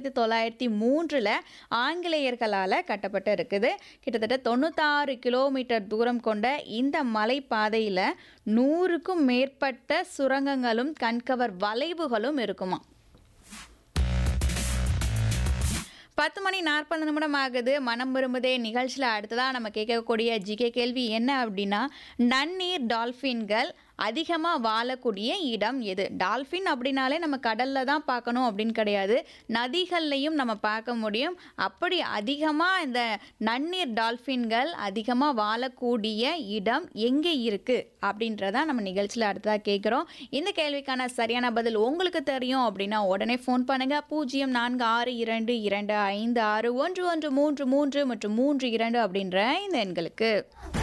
ஆயிரத்தி தொள்ளாயிரத்தி மூன்றில் ஆங்கிலேயர்களால் கட்டப்பட்டு இருக்குது கிட்டத்தட்ட தொண்ணூத்தாறு கிலோமீட்டர் தூரம் கொண்ட இந்த மலைப்பாதையில் நூறுக்கும் மேற்பட்ட சுரங்கங்களும் கண்கவர் வளைவுகளும் இருக்குமா பத்து மணி நாற்பது நிமிடம் ஆகுது மனம் விரும்புதே நிகழ்ச்சியில் அடுத்ததாக நம்ம கேட்கக்கூடிய ஜிகே கேள்வி என்ன அப்படின்னா நன்னீர் டால்ஃபின்கள் அதிகமாக வாழக்கூடிய இடம் எது டால்ஃபின் அப்படின்னாலே நம்ம கடலில் தான் பார்க்கணும் அப்படின்னு கிடையாது நதிகள்லையும் நம்ம பார்க்க முடியும் அப்படி அதிகமாக இந்த நன்னீர் டால்ஃபின்கள் அதிகமாக வாழக்கூடிய இடம் எங்கே இருக்குது அப்படின்றத நம்ம நிகழ்ச்சியில் அடுத்ததாக கேட்குறோம் இந்த கேள்விக்கான சரியான பதில் உங்களுக்கு தெரியும் அப்படின்னா உடனே ஃபோன் பண்ணுங்கள் பூஜ்ஜியம் நான்கு ஆறு இரண்டு இரண்டு ஐந்து ஆறு ஒன்று ஒன்று மூன்று மூன்று மற்றும் மூன்று இரண்டு அப்படின்ற இந்த எண்களுக்கு